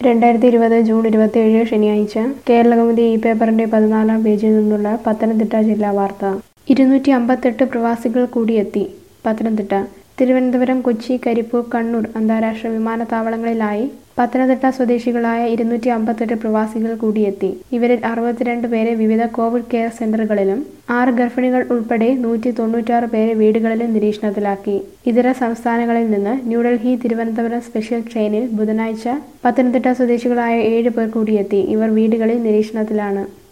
രണ്ടായിരത്തി ഇരുപത് ജൂൺ ഇരുപത്തിയേഴ് ശനിയാഴ്ച കേരളകൗമുദി ഈ പേപ്പറിന്റെ പതിനാലാം പേജിൽ നിന്നുള്ള പത്തനംതിട്ട ജില്ലാ വാർത്ത ഇരുന്നൂറ്റി അമ്പത്തെട്ട് പ്രവാസികൾ കൂടിയെത്തി പത്തനംതിട്ട തിരുവനന്തപുരം കൊച്ചി കരിപ്പൂർ കണ്ണൂർ അന്താരാഷ്ട്ര വിമാനത്താവളങ്ങളിലായി പത്തനംതിട്ട സ്വദേശികളായ ഇരുന്നൂറ്റി അമ്പത്തെട്ട് പ്രവാസികൾ കൂടിയെത്തി ഇവരിൽ അറുപത്തിരണ്ട് പേരെ വിവിധ കോവിഡ് കെയർ സെന്ററുകളിലും ആറ് ഗർഭിണികൾ ഉൾപ്പെടെ നൂറ്റി തൊണ്ണൂറ്റാറ് പേരെ വീടുകളിലും നിരീക്ഷണത്തിലാക്കി ഇതര സംസ്ഥാനങ്ങളിൽ നിന്ന് ന്യൂഡൽഹി തിരുവനന്തപുരം സ്പെഷ്യൽ ട്രെയിനിൽ ബുധനാഴ്ച പത്തനംതിട്ട സ്വദേശികളായ ഏഴ് പേർ കൂടിയെത്തി ഇവർ വീടുകളിൽ നിരീക്ഷണത്തിലാണ്